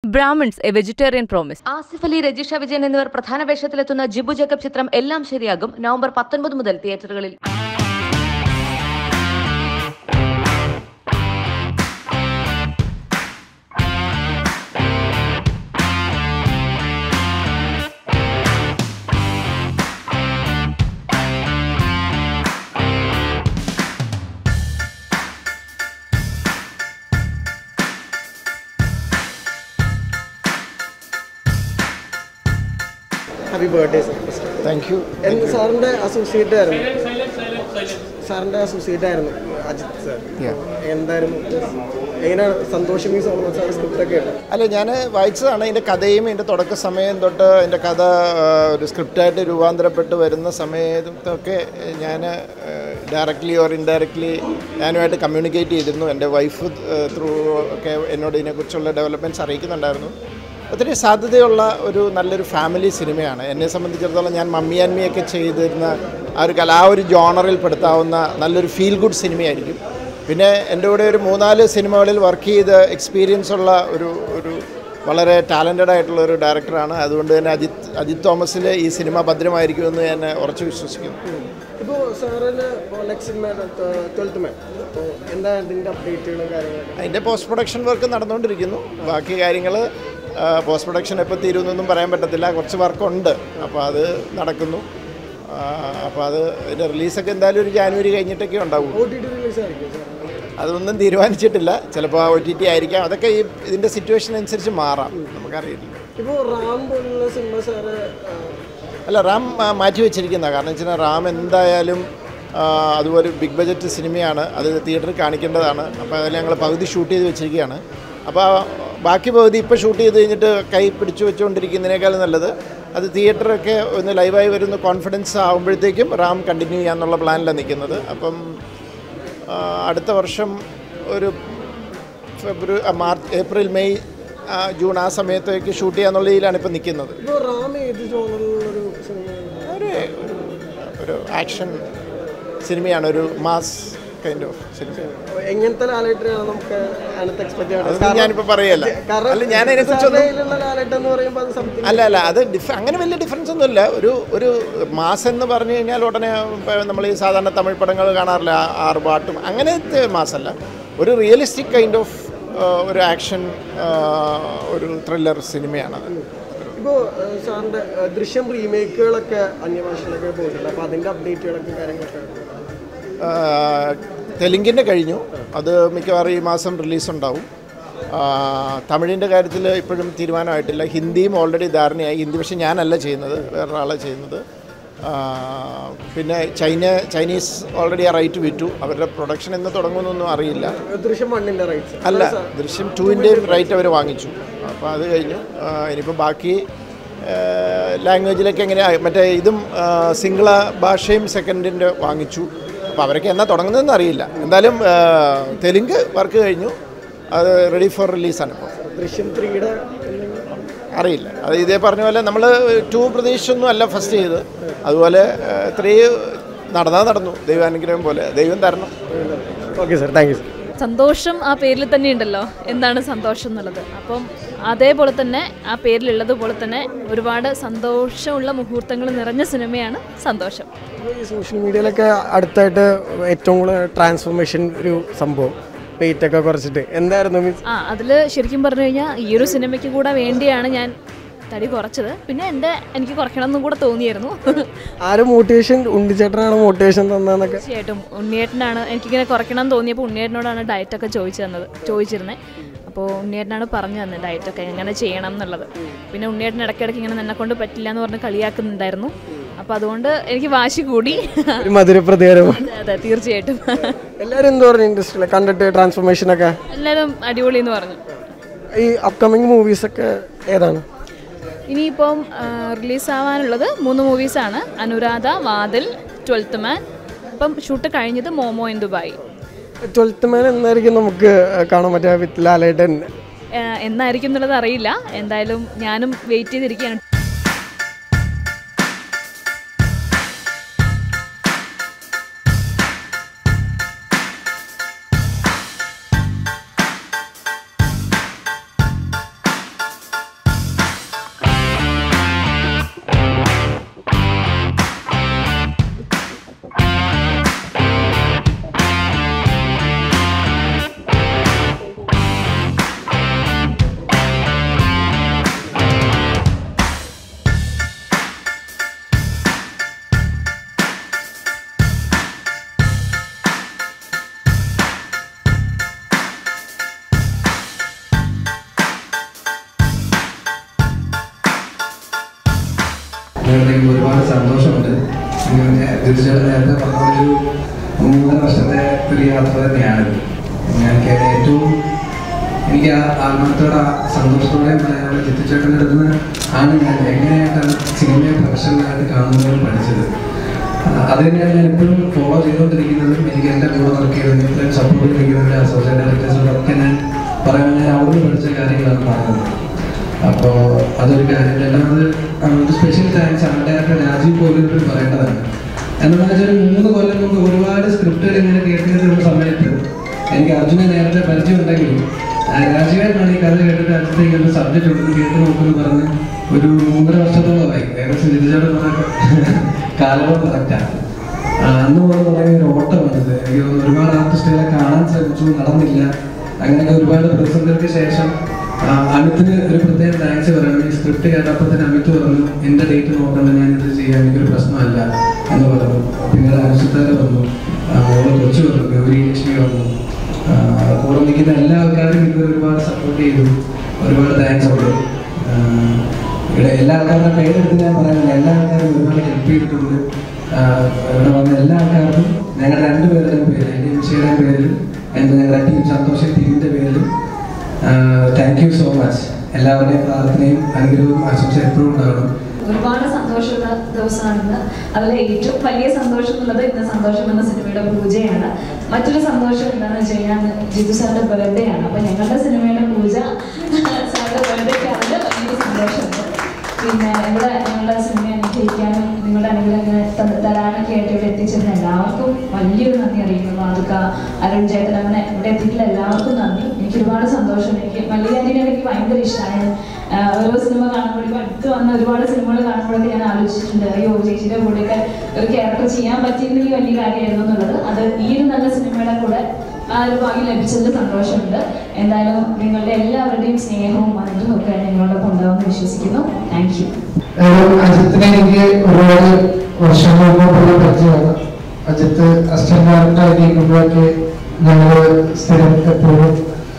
Brahmins a vegetarian promise Asif Ali Rajisha Vijayan എന്നിവർ പ്രധാന വേഷത്തിലെത്തുന്ന Jibu Jacob ചിത്രം എല്ലാം ശരിയാകും നവംബർ പത്തൊൻപത് മുതൽ തിയേറ്ററുകളിൽ happy birthday sir thank you സാറിൻ്റെ അസോസിയേറ്റ് ആയിരുന്നു സാറിൻ്റെ അസോസിയേറ്റ് ആയിരുന്നു അജിത് സാർ എന്തായിരുന്നു എങ്ങനെയാണ് സന്തോഷം ഈ സോളം സാർ സ്ക്രിപ്റ്റൊക്കെ ഉണ്ട് അല്ല ഞാൻ വായിച്ചതാണ് അതിൻ്റെ കഥയും അതിൻ്റെ തുടക്ക സമയം തൊട്ട് അതിൻ്റെ കഥ ആ, ഒരു സ്ക്രിപ്റ്റായിട്ട് രൂപാന്തരപ്പെട്ട് വരുന്ന സമയത്തൊക്കെ ഞാൻ ഡയറക്റ്റ്ലി ഓർ ഇൻഡയറക്റ്റ്ലി ഞാനുമായിട്ട് കമ്മ്യൂണിക്കേറ്റ് ചെയ്തിരുന്നു എൻ്റെ വൈഫ് ത്രൂ ഒക്കെ എന്നോട് ഇതിനെക്കുറിച്ചുള്ള ഡെവലപ്മെൻറ്റ്സ് അറിയിക്കുന്നുണ്ടായിരുന്നു ഒത്തിരി സാധ്യതയുള്ള ഒരു നല്ലൊരു ഫാമിലി സിനിമയാണ് എന്നെ സംബന്ധിച്ചിടത്തോളം ഞാൻ മമ്മി ആൻഡ് മീ ഒക്കെ ചെയ്തിരുന്ന ആ ഒരു കല ആ ഒരു ജോണറിൽ പെടുത്താവുന്ന നല്ലൊരു ഫീൽ ഗുഡ് സിനിമയായിരിക്കും പിന്നെ എൻ്റെ കൂടെ ഒരു മൂന്നാല് സിനിമകളിൽ വർക്ക് ചെയ്ത എക്സ്പീരിയൻസ് ഉള്ള ഒരു ഒരു വളരെ ടാലൻറ്റഡ് ആയിട്ടുള്ള ഒരു ഡയറക്ടറാണ് അതുകൊണ്ട് തന്നെ അജിത് അജിത് തോമസിൽ ഈ സിനിമ ഭദ്രമായിരിക്കുമെന്ന് ഞാൻ ഉറച്ചു വിശ്വസിക്കുന്നു ഇപ്പോൾ സാറിന് നെക്സ്റ്റ് സിനിമ ട്വൽത്ത് മാൻ അപ്പോൾ എന്താ ഇതിൻ്റെ അപ്ഡേറ്റുകളും കാര്യങ്ങളൊക്കെ അതിൻ്റെ പോസ്റ്റ് പ്രൊഡക്ഷൻ വർക്ക് നടന്നുകൊണ്ടിരിക്കുന്നു ബാക്കി കാര്യങ്ങൾ പോസ്റ്റ് പ്രൊഡക്ഷൻ എപ്പോൾ തീരുമെന്നൊന്നും പറയാൻ പറ്റത്തില്ല കുറച്ച് വർക്കുണ്ട് അപ്പോൾ അത് നടക്കുന്നു അപ്പോൾ അത് അതിൻ്റെ റിലീസൊക്കെ എന്തായാലും ഒരു ജാനുവരി കഴിഞ്ഞിട്ടൊക്കെ ഉണ്ടാവും ഒ ടി ടി റിലീസ് ആയിരിക്കും സാർ അതൊന്നും തീരുമാനിച്ചിട്ടില്ല ചിലപ്പോൾ ഒ ടി ടി ആയിരിക്കാം അതൊക്കെ ഈ ഇതിൻ്റെ സിറ്റുവേഷൻ അനുസരിച്ച് മാറാം നമുക്കറിയില്ല ഇപ്പോൾ റാം പോലുള്ള സിനിമ സാറ് അല്ല റാം ആ, മാറ്റി വെച്ചിരിക്കുന്ന കാരണം വെച്ചാൽ റാം എന്തായാലും ആ, അതുപോലെ ബിഗ് ബജറ്റ് സിനിമയാണ് അത് തിയേറ്ററിൽ കാണിക്കേണ്ടതാണ് അപ്പോൾ അതിൽ ഞങ്ങൾ പകുതി ഷൂട്ട് ചെയ്ത് വെച്ചിരിക്കുകയാണ് അപ്പോൾ ആ ബാക്കി പകുതി ഇപ്പോൾ ഷൂട്ട് ചെയ്ത് കഴിഞ്ഞിട്ട് കൈ പിടിച്ചു വെച്ചുകൊണ്ടിരിക്കുന്നതിനേക്കാൾ നല്ലത് അത് തിയേറ്ററൊക്കെ ഒന്ന് ലൈവായി വരുന്ന കോൺഫിഡൻസ് ആകുമ്പോഴത്തേക്കും റാം കണ്ടിന്യൂ ചെയ്യാന്നുള്ള പ്ലാനിലാണ് നിൽക്കുന്നത് അപ്പം ആ, അടുത്ത വർഷം ഒരു ഫെബ്രുവരി ആ, മാർച്ച് ഏപ്രിൽ മെയ് ആ, ജൂൺ ആ സമയത്തേക്ക് ഷൂട്ട് ചെയ്യാന്നുള്ള ഇതിലാണ് ഇപ്പോൾ നിൽക്കുന്നത് ഇപ്പോൾ റാം ഏത് ജോണറിലുള്ളൊരു സിനിമയാണ് ഒരു ഒരു ഒരു ആക്ഷൻ സിനിമയാണ് ഒരു മാസ് കൈൻഡ് ഓഫ് സിനിമ എങ്ങനത്തെ ലാലേട്ടനാണ് നമുക്ക് അതിനകത്ത് എക്സ്പെക്ട് അതൊന്നും ഞാനിപ്പോൾ പറയല്ല അല്ല ഞാൻ അതിനെക്കുറിച്ചൊന്നും കഥയിലുള്ള ലാലേട്ടൻ എന്ന് പറയുമ്പോൾ അത് സംതിങ് അല്ല അല്ല അത് ഡിഫ അങ്ങനെ വലിയ ഡിഫറൻസ് ഒന്നുമില്ല ഒരു ഒരു മാസ് എന്ന് പറഞ്ഞു കഴിഞ്ഞാൽ ഉടനെ നമ്മൾ ഈ സാധാരണ തമിഴ് പടങ്ങൾ കാണാറില്ല ആ- ആറ് പാട്ടും അങ്ങനത്തെ മാസല്ല ഒരു റിയലിസ്റ്റിക് കൈൻഡ് ഓഫ് ഒരു ആക്ഷൻ ഒരു ത്രില്ലർ സിനിമയാണത് ഇപ്പോൾ സാറിൻ്റെ ഏഹ്, ദൃശ്യം റീമേക്കുകളൊക്കെ അന്യഭാഷയിലൊക്കെ പോയിട്ടുണ്ട് അപ്പോൾ അതിൻ്റെ അപ്ഡേറ്റുകളൊക്കെ കാര്യങ്ങളൊക്കെ ആ, തെലുങ്കിൻ്റെ കഴിഞ്ഞു അത് മിക്കവാറും ഈ മാസം റിലീസ് ഉണ്ടാവും ആ, തമിഴിൻ്റെ കാര്യത്തിൽ ഇപ്പോഴും തീരുമാനമായിട്ടില്ല ഹിന്ദിയും ഓൾറെഡി ധാരണയായി ഹിന്ദി പക്ഷേ ഞാനല്ല ചെയ്യുന്നത് വേറൊരാളാണ് ചെയ്യുന്നത് ആ, പിന്നെ ചൈന ചൈനീസ് ഓൾറെഡി ആ റൈറ്റ് വിറ്റു അവരുടെ പ്രൊഡക്ഷൻ എന്ന് തുടങ്ങുമെന്നൊന്നും അറിയില്ല ദൃശ്യം വണ്ണിൻ്റെ റൈറ്റ്സ് അല്ല ദൃശ്യം ടുവിൻ്റെയും റൈറ്റ് അവർ വാങ്ങിച്ചു അപ്പോൾ അത് കഴിഞ്ഞു ആ, ഇനിയിപ്പോൾ ബാക്കി ലാംഗ്വേജിലൊക്കെ എങ്ങനെ മറ്റേ ഇതും ആ, സിംഗിള ഭാഷയും സെക്കൻഡിൻ്റെ വാങ്ങിച്ചു അപ്പോൾ അവരൊക്കെ എന്നാ തുടങ്ങുന്നതെന്ന് അറിയില്ല എന്തായാലും ആ, തെലുങ്ക് വർക്ക് കഴിഞ്ഞു അത് റെഡി ഫോർ റിലീസാണ് ഇപ്പോൾ ദൃശ്യം ത്രീയുടെ അറിയില്ല അത് ഇതേ പറഞ്ഞ പോലെ നമ്മൾ ടു പ്രതീക്ഷിച്ചൊന്നും അല്ല ഫസ്റ്റ് ചെയ്ത് അതുപോലെ ത്രീ നടന്നാൽ നടന്നു ദൈവാനുഗ്രഹം പോലെ ദൈവം തരണം okay sir thank you sir സന്തോഷം ആ പേരിൽ തന്നെ ഉണ്ടല്ലോ എന്താണ് സന്തോഷം എന്നുള്ളത് അപ്പം അതേപോലെ തന്നെ ആ പേരിലുള്ളതുപോലെ തന്നെ ഒരുപാട് സന്തോഷമുള്ള മുഹൂർത്തങ്ങൾ നിറഞ്ഞ സിനിമയാണ് സന്തോഷം ഈ സോഷ്യൽ മീഡിയയിലൊക്കെ അടുത്തായിട്ട് ഏറ്റവും കൂടുതൽ ട്രാൻസ്ഫോർമേഷൻ ഒരു സംഭവം വെയിറ്റ് ഒക്കെ കുറച്ചിട്ട് എന്തായിരുന്നു മീൻസ് ആ അതിൽ ശരിക്കും പറഞ്ഞു കഴിഞ്ഞാൽ ഈ ഒരു സിനിമയ്ക്ക് കൂടെ വേണ്ടിയാണ് ഞാൻ തടി കുറച്ചത് പിന്നെ എൻ്റെ എനിക്ക് കുറയ്ക്കണം എന്നും കൂടെ തോന്നിയായിരുന്നു ആരും മോട്ടിവേഷൻ ഉണ്ണിച്ചേട്ടനാണ് മോട്ടിവേഷൻ തന്നതെന്നൊക്കെ തീർച്ചയായിട്ടും ഉണ്ണിയേട്ടനാണ് എനിക്കിങ്ങനെ കുറയ്ക്കണം എന്ന് തോന്നിയപ്പോൾ ഉണ്ണിയേട്ടനോടാണ് ഡയറ്റൊക്കെ ചോദിച്ചു തന്നത് ചോദിച്ചിരുന്നത് അപ്പോൾ ഉണ്ണിയേട്ടനാണ് പറഞ്ഞു തന്നത് ഡയറ്റൊക്കെ എങ്ങനെ ചെയ്യണം എന്നുള്ളത് പിന്നെ ഉണ്ണിയേട്ടൻ ഇടയ്ക്കിടയ്ക്ക് ഇങ്ങനെ എന്നെ കൊണ്ട് പറ്റില്ല എന്ന് പറഞ്ഞ് കളിയാക്കുന്നുണ്ടായിരുന്നു അപ്പോൾ അതുകൊണ്ട് എനിക്ക് വാശി കൂടി ഒരു മധുരപ്രതികരമാണ് അതെ അതെ തീർച്ചയായിട്ടും എല്ലാവരും എന്ത് പറഞ്ഞു ഇൻഡസ്ട്രിയിൽ കണ്ടിട്ട് ട്രാൻസ്ഫോർമേഷൻ ഒക്കെ എല്ലാവരും അടിപൊളി എന്ന് പറഞ്ഞു ഈ അപ്കമിങ് മൂവീസൊക്കെ ഏതാണ് ഇനിയിപ്പം റിലീസാവാനുള്ളത് മൂന്ന് മൂവീസാണ് അനുരാധ വാതിൽ ട്വൽത്ത് മാൻ ഇപ്പം ഷൂട്ട് കഴിഞ്ഞത് Momo in Dubai twelfth man എന്നായിരിക്കും നമുക്ക് കാണാൻ പറ്റുക വിത്ത് ലാലേട്ടൻ ഏഹ് എന്നായിരിക്കും എന്നുള്ളത് അറിയില്ല എന്തായാലും ഞാനും വെയിറ്റ് ചെയ്തിരിക്കുകയാണ് അതുകൊണ്ടെങ്കിൽ ഒരുപാട് സന്തോഷമുണ്ട് ഇങ്ങനെ തീർച്ചയായിട്ടും നേരത്തെ പറഞ്ഞ ഒരു മൂന്നര വർഷത്തെ ഒരു യാത്ര തന്നെയാണ് ഞാൻ കേ- ഏറ്റവും എനിക്ക് ആ ആത്മാർത്ഥത്തോടെ ആ സന്തോഷത്തോടെ പറയാനുള്ള ചിത്രച്ചേട്ടൻ്റെ അടുത്ത് നിന്ന് ആണ് ഞാൻ എങ്ങനെയായിട്ടാണ് സിനിമയെ പ്രൊഫഷണലായിട്ട് കാണുന്നത് പഠിച്ചത് ആ, അത് തന്നെയാണ് ഞാൻ എപ്പോഴും ഫോളോ ചെയ്തുകൊണ്ടിരിക്കുന്നതും എനിക്ക് എൻ്റെ കൂടെ വർക്ക് ചെയ്തതിനും സപ്പോർട്ട് ചെയ്തിരിക്കുന്നതിൻ്റെ അസോസിയേറ്റ് ഡയറക്ടേഴ്സിനോടൊക്കെ ഞാൻ പറയാൻ ഞാൻ അവിടുന്ന് പഠിച്ച കാര്യങ്ങളാണ് പറയുന്നത് അപ്പോൾ അതൊരു കാര്യം രണ്ടാമത് ആ, ഒരു സ്പെഷ്യൽ താങ്ക്സ് ആണ് ഡയറക്ടർ രാജീവ് പോലും പറയേണ്ടതാണ് എന്താണെന്ന് വെച്ചാൽ ഒരു മൂന്ന് കൊല്ലം മുമ്പ് ഒരുപാട് സ്ക്രിപ്റ്റുകൾ ഇങ്ങനെ കേട്ടിരുന്ന സമയത്ത് എനിക്ക് അർജുനെ നേരത്തെ പരിചയമുണ്ടെങ്കിലും ആ, രാജീവേട്ടനാണ് ഈ കഥ കേട്ടിട്ട് അടുത്ത് ഇങ്ങനെ സബ്ജക്റ്റ് ഉണ്ടെന്ന് കേട്ട് നോക്കുമെന്ന് പറഞ്ഞ് ഒരു മൂന്നര വർഷത്തോളമായി ഏകദേശം ജിതിച്ചോട് കാലവും കറക്റ്റാണ് അന്ന് പോലെ തുടങ്ങിയ ഒരു ഓട്ടമാണിത് എനിക്ക് തോന്നുന്നു ഒരുപാട് ആർട്ടിസ്റ്റുകളെ കാണാൻ ശ്രമിച്ചു നടന്നില്ല അങ്ങനെയൊക്കെ ഒരുപാട് പ്രതിസന്ധികൾക്ക് ശേഷം ആ, അമിത്തിന് ഒരു പ്രത്യേക താങ്ക്സ് പറയണം ഈ സ്ക്രിപ്റ്റ് കേട്ടപ്പോൾ തന്നെ അമിത് പറഞ്ഞു എൻ്റെ ഡേറ്റ് നോക്കണ്ട ഞാൻ ഇത് ചെയ്യാൻ എനിക്കൊരു പ്രശ്നമല്ല എന്ന് പറഞ്ഞു പിന്നീട് അനുസരിച്ചാൽ വന്നു ആ, മോള് കൊച്ചു വന്നു ഗൗരി ലക്ഷ്മി വന്നു ആ, കൂടെ നിൽക്കുന്ന എല്ലാ ആൾക്കാരും ഇതുവരെ ഒരുപാട് സപ്പോർട്ട് ചെയ്തു ഒരുപാട് താങ്ക്സ് ഉണ്ട് ആ, ഇവിടെ എല്ലാ ആൾക്കാരുടെ പേരെടുത്ത് ഞാൻ പറയുന്നില്ല എല്ലാ ആൾക്കാരും ഒരുപാട് ഹെൽപ്പ് ചെയ്തിട്ടുണ്ട് ആ, ഇവിടെ വന്ന എല്ലാ ആൾക്കാർക്കും ഞങ്ങളുടെ രണ്ടുപേരുടെയും പേര് എൻ്റെ എംസിയുടെ പേരിൽ എൻ്റെ ഞങ്ങളുടെ ടീം സന്തോഷ് ടീമിൻ്റെ പേരിലും താങ്ക് യു സോ മച്ച് എല്ലാവരുടെയും പ്രാർത്ഥനയും അനുഗ്രഹവും ആശംസ എപ്പോഴും ഉണ്ടാവണം ഒരുപാട് സന്തോഷമുള്ള ദിവസമാണ് ഇന്ന് അതിൽ ഏറ്റവും വലിയ സന്തോഷം എന്നുള്ളത് ഇന്ന് സന്തോഷം എന്ന സിനിമയുടെ പൂജയാണ് മറ്റൊരു സന്തോഷം എന്താണെന്ന് വെച്ച് കഴിഞ്ഞാൽ ജിതു സാറിന്റെ ബർത്ത്ഡേ ആണ് അപ്പൊ ഞങ്ങളുടെ സിനിമയുടെ പൂജ സാറിന്റെ ബർത്ത്ഡേക്ക് അതിൽ വലിയൊരു സന്തോഷമുണ്ട് പിന്നെ ഇവിടെ ഞങ്ങളുടെ സിനിമ അനുഗ്രഹിക്കാനും നിങ്ങളുടെ അനുഗ്രഹങ്ങൾ ത- തരാനൊക്കെ ആയിട്ട് ഇവിടെ എത്തിച്ചേർന്ന എല്ലാവർക്കും വലിയൊരു നന്ദി അറിയിക്കുന്നു മാതൃക അരുൺ ചേട്ടൻ അങ്ങനെ ഇവിടെ എത്തിയിട്ടുള്ള എല്ലാവർക്കും നന്ദി എനിക്ക് ഒരുപാട് സന്തോഷം എനിക്ക് മല്ലികാന്റിനെ എനിക്ക് ഭയങ്കര ഇഷ്ടമാണ് ആഹ് ഓരോ സിനിമ കാണുമ്പോഴും ഇപ്പൊ അടുത്ത് വന്ന ഒരുപാട് സിനിമകൾ കാണുമ്പോഴൊക്കെ ഞാൻ ആലോചിച്ചിട്ടുണ്ട് അയ്യോ ചേച്ചിയുടെ കൂടെയൊക്കെ ഒരു ക്യാരക്ടർ ചെയ്യാൻ പറ്റിയിരുന്നെങ്കിൽ വലിയ കാര്യമായിരുന്നു എന്നുള്ളത് അത് ഈ ഒരു നല്ല സിനിമയുടെ കൂടെ ആ ഒരു ഭാഗ്യം ലഭിച്ചതിൽ സന്തോഷമുണ്ട് എന്തായാലും നിങ്ങളുടെ എല്ലാവരുടെയും സ്നേഹവും അനുഗ്രഹവും ഒക്കെ നിങ്ങളോടൊപ്പം ഉണ്ടാവുമെന്ന് വിശ്വസിക്കുന്നു താങ്ക് യു ഏതായാലും അജിത്തിനെ എനിക്ക് ഒരുപാട് വർഷങ്ങൾ മുമ്പുള്ള പരിചയമാണ് അജിത്ത് അസിസ്റ്റന്റ് ഡയറക്ടറായിരിക്കുമ്പോഴൊക്കെ ഞങ്ങൾ സ്ഥിരം എപ്പോഴും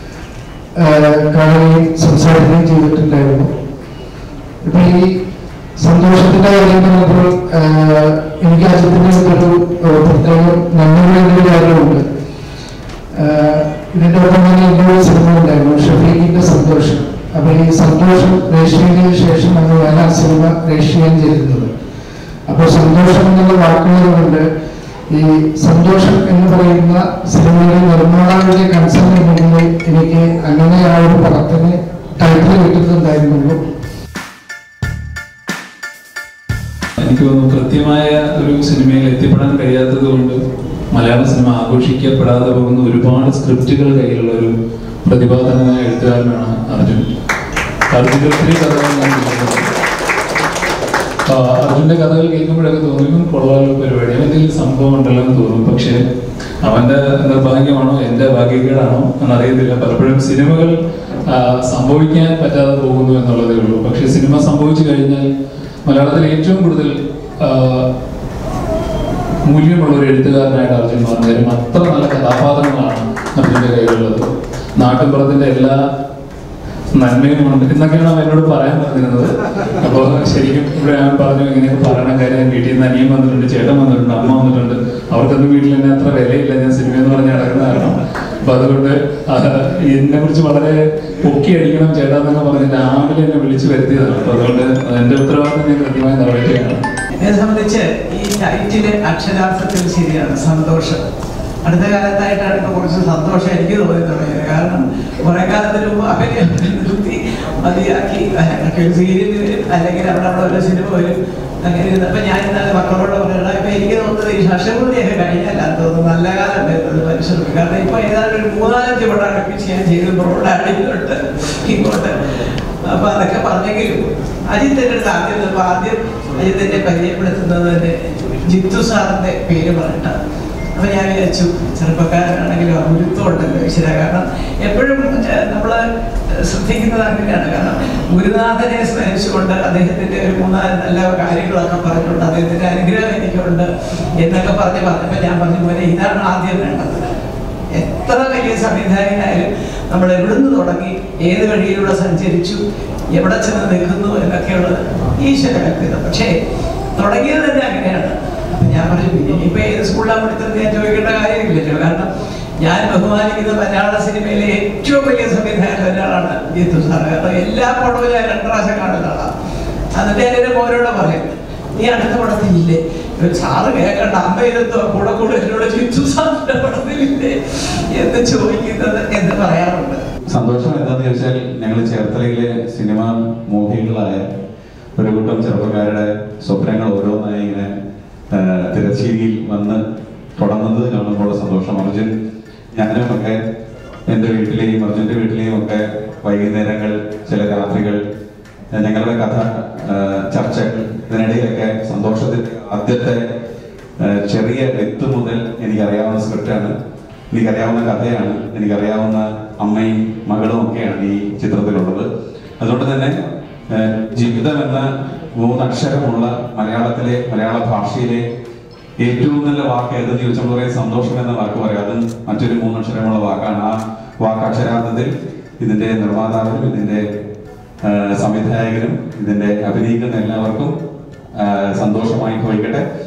കാണുകയും സംസാരിക്കുകയും ചെയ്തിട്ടുണ്ടായിരുന്നു ഇപ്പൊ ഈ സന്തോഷത്തിന്റെ കാര്യം പറഞ്ഞപ്പോൾ ആഹ് എനിക്ക് അജിത്തിന്റെ അടുത്തൊരു ആഹ് പ്രത്യേകം നന്ദിയുള്ള ഒരു കാര്യമുണ്ട് ആഹ് ഇതിന്റെ ഒപ്പം തന്നെ എൻ്റെ ഒരു സിനിമ ഉണ്ടായിരുന്നു ഷഫീഖിന്റെ സന്തോഷം അപ്പൊ ഈ സന്തോഷം രജിസ്റ്റർ ചെയ്തതിനു ശേഷമാണ് ഞാൻ ആ സിനിമ രജിസ്റ്റർ ചെയ്യാൻ ചെയ്തിരുന്നത് അപ്പോൾ സന്തോഷം എന്നുള്ള വാക്കുകൾ കൊണ്ട് ഈ സന്തോഷം എന്ന് പറയുന്ന സിനിമയുടെ നിർമ്മാതാവിന്റെ കൺസേൺ ഉണ്ടെങ്കിൽ എനിക്ക് അങ്ങനെ ആ ഒരു പടത്തിന് ടൈറ്റിൽ കിട്ടുന്നുണ്ടായിരുന്നുള്ളൂ എനിക്ക് തോന്നുന്നു കൃത്യമായ ഒരു സിനിമയിൽ എത്തിപ്പെടാൻ കഴിയാത്തത് കൊണ്ട് മലയാള സിനിമ ആഘോഷിക്കപ്പെടാതെ പോകുന്ന ഒരുപാട് സ്ക്രിപ്റ്റുകൾ കയ്യിലുള്ള ഒരു പ്രതിപാദനമായ എഴുത്തുകാരനാണ് അർജുൻ അർജുൻ്റെ ഒത്തിരി കഥകൾ ഞാൻ കേട്ടിട്ടുണ്ട് ആ, അർജുന്റെ കഥകൾ കേൾക്കുമ്പോഴൊക്കെ തോന്നും ഇവൻ കൊള്ളാനുള്ള പരിപാടി അവൻ എന്തെങ്കിലും സംഭവം ഉണ്ടല്ലോ എന്ന് തോന്നും പക്ഷേ അവന്റെ നിർഭാഗ്യമാണോ എന്റെ ഭാഗ്യക്കേടാണോ എന്നറിയത്തില്ല പലപ്പോഴും സിനിമകൾ ആ, സംഭവിക്കാൻ പറ്റാതെ പോകുന്നു എന്നുള്ളതേ ഉള്ളൂ പക്ഷെ സിനിമ സംഭവിച്ചു കഴിഞ്ഞാൽ മലയാളത്തിൽ ഏറ്റവും കൂടുതൽ ആ, മൂല്യമുള്ള ഒരു എഴുത്തുകാരനായിട്ട് അർജുൻ മാറും കാര്യം അത്ര നല്ല കഥാപാത്രങ്ങളാണ് അർജുന്റെ കയ്യിലുള്ളത് നാട്ടിൻപുറത്തിന്റെ എല്ലാ നന്മയും ഉണ്ട് എന്നൊക്കെയാണ് അവൻ എന്നോട് പറയാൻ പറഞ്ഞിരുന്നത് അപ്പോൾ ശരിക്കും ഇവിടെ ഞാൻ പറഞ്ഞു ഇങ്ങനെയൊക്കെ പറയണ കാര്യം വീട്ടിൽ നിന്ന് അനിയൻ വന്നിട്ടുണ്ട് ചേട്ടൻ വന്നിട്ടുണ്ട് അമ്മ വന്നിട്ടുണ്ട് അവർക്കൊന്നും വീട്ടിൽ തന്നെ അത്ര വിലയില്ല ഞാൻ സിനിമ എന്ന് പറഞ്ഞ് നടക്കുന്ന കാരണം അപ്പൊ അതുകൊണ്ട് എന്നെ കുറിച്ച് വളരെ പൊക്കി അടിക്കണം ചേട്ടാ എന്നൊക്കെ പറഞ്ഞ് രാവിലെ എന്നെ വിളിച്ചു വരുത്തിയതാണ് അപ്പൊ അതുകൊണ്ട് എന്റെ ഉത്തരവാദിത്തം ഞാൻ കൃത്യമായി നിറവേറ്റുകയാണ് എന്നെ സംബന്ധിച്ച് ഈ ടൈറ്റില് അക്ഷരാർത്ഥത്തിൽ ശരിയാണ് സന്തോഷം അടുത്ത കാലത്തായിട്ടാണ് ഇപ്പൊ കുറച്ച് സന്തോഷം എനിക്ക് തോന്നി തുടങ്ങിയത് കാരണം കുറെ കാലത്തിന് മുമ്പ് അവര് നിർത്തി മതിയാക്കി ഒക്കെ ഒരു സീരിയൽ വരും അല്ലെങ്കിൽ അവിടെ അവിടെ ഓരോ സിനിമ വരും അങ്ങനെ ഇരുന്നപ്പോ ഞാൻ ഇന്നലെ മക്കളോട് പറയണം ഇപ്പൊ എനിക്ക് തോന്നുന്നത് ഈ ശശപൂർത്തിയൊക്കെ കഴിഞ്ഞല്ലാന്ന് തോന്നുന്നു നല്ല കാലം വരുന്നത് മനുഷ്യർക്ക് കാരണം ഇപ്പൊ ഏതാണ്ട് ഒരു മൂന്നാലഞ്ച് പടം അടുപ്പിച്ച് ഞാൻ ചെയ്ത് റോഡാണ് ഇങ്ങോട്ട് ഇങ്ങോട്ട് അപ്പൊ അതൊക്കെ പറഞ്ഞെങ്കിലും അജിത്തിന്റെ അടുത്ത് ആദ്യം ചെന്നപ്പോ ആദ്യം അജിത്തിനെ പരിചയപ്പെടുത്തുന്നത് തന്നെ ജിത്തു സാറിന്റെ പേര് പറഞ്ഞിട്ടാണ് അപ്പൊ ഞാൻ വിചാരിച്ചു ചെറുപ്പക്കാരനാണെങ്കിലും ആ ഗുരുത്വം ഉണ്ടല്ലോ ഈശ്വര കാരണം എപ്പോഴും ഏഹ്, നമ്മള് ശ്രദ്ധിക്കുന്നത് അങ്ങനെയാണ് കാരണം ഗുരുനാഥനെ സ്മരിച്ചുകൊണ്ട് അദ്ദേഹത്തിന്റെ ഒരു മൂന്നാല് നല്ല കാര്യങ്ങളൊക്കെ പറഞ്ഞുകൊണ്ട് അദ്ദേഹത്തിന്റെ അനുഗ്രഹം എനിക്കുണ്ട് എന്നൊക്കെ പറഞ്ഞ് പറഞ്ഞപ്പോ ഞാൻ പറഞ്ഞു പോലെ ഇതാണ് ആദ്യം വേണ്ടത് എത്ര വലിയ സംവിധായകനായാലും നമ്മൾ എവിടുന്ന് തുടങ്ങി ഏത് വഴിയിലൂടെ സഞ്ചരിച്ചു എവിടെ ചെന്ന് നിൽക്കുന്നു എന്നൊക്കെയുള്ളത് ഈശ്വര കൽപ്പിതം പക്ഷേ തുടങ്ങിയത് തന്നെ അങ്ങനെയാണ് അപ്പൊ ഞാൻ പറഞ്ഞു ഇനിയിപ്പോ ഏത് സ്കൂളിലാണ് പഠിത്തം ഞാൻ ചോദിക്കേണ്ട കാര്യമില്ലല്ലോ കാരണം ഞാൻ ബഹുമാനിക്കുന്ന മലയാള സിനിമയിലെ ഏറ്റവും വലിയ സംവിധായകൻ ഒരാളാണ് ജിത്തു സാറ് കാരണം എല്ലാ പടവും ഞാൻ രണ്ട് പ്രാവശ്യം കാണുന്ന ആളാണ് എന്നിട്ട് ഞാൻ എൻ്റെ മോനോട് പറയും നീ അടുത്ത പടത്തിലില്ലേ ഇവൻ സാറ് കേൾക്കണ്ട അമ്മ ഇതെന്തോ കൂടെ കൂടെ എന്നോട് ജിത്തു സാറിന്റെ പടത്തിലില്ലേ എന്ന് ചോദിക്കുന്നത് എന്ന് പറയാറുണ്ട് സന്തോഷം എന്താണെന്ന് ചോദിച്ചാൽ ഞങ്ങൾ ചേർത്തലയിലെ സിനിമ മോഹികളായ ഒരു കൂട്ടം ചെറുപ്പക്കാരുടെ സ്വപ്നങ്ങൾ ഓരോന്നായി ഇങ്ങനെ ആ, തിരശ്ശീലിയിൽ വന്ന് തുടങ്ങുന്നത് കാണുമ്പോൾ സന്തോഷം അർജുൻ ഞാനും ഒക്കെ എൻ്റെ വീട്ടിലെയും അർജുൻ്റെ വീട്ടിലെയും ഒക്കെ വൈകുന്നേരങ്ങൾ ചില രാത്രികൾ ആ, ഞങ്ങളുടെ കഥ ആ, ചർച്ചകൾ ഇതിനിടയിലൊക്കെ സന്തോഷത്തിൻ്റെ ആദ്യത്തെ ആ, ചെറിയ എത്ത് മുതൽ എനിക്കറിയാവുന്ന സ്ക്രിപ്റ്റാണ് എനിക്കറിയാവുന്ന കഥയാണ് എനിക്കറിയാവുന്ന അമ്മയും മകളും ഒക്കെയാണ് ഈ ചിത്രത്തിലുള്ളത് അതുകൊണ്ട് തന്നെ ഏഹ്, ജീവിതം എന്ന മൂന്നക്ഷരമുള്ള മലയാളത്തിലെ മലയാള ഭാഷയിലെ ഏറ്റവും നല്ല വാക്ക് ഏതെന്ന് ചോദിച്ചാൽ നമ്മൾ പറയും സന്തോഷം എന്ന വാക്ക് പറയാം അതും മറ്റൊരു മൂന്നക്ഷരമുള്ള വാക്കാണ് ആ വാക്ക് അക്ഷരാർത്ഥത്തിൽ ഇതിന്റെ നിർമ്മാതാവിനും ഇതിന്റെ ഏഹ്, സംവിധായകനും ഇതിന്റെ അഭിനയിക്കുന്ന എല്ലാവർക്കും ഏഹ്, സന്തോഷമായി ഭവിക്കട്ടെ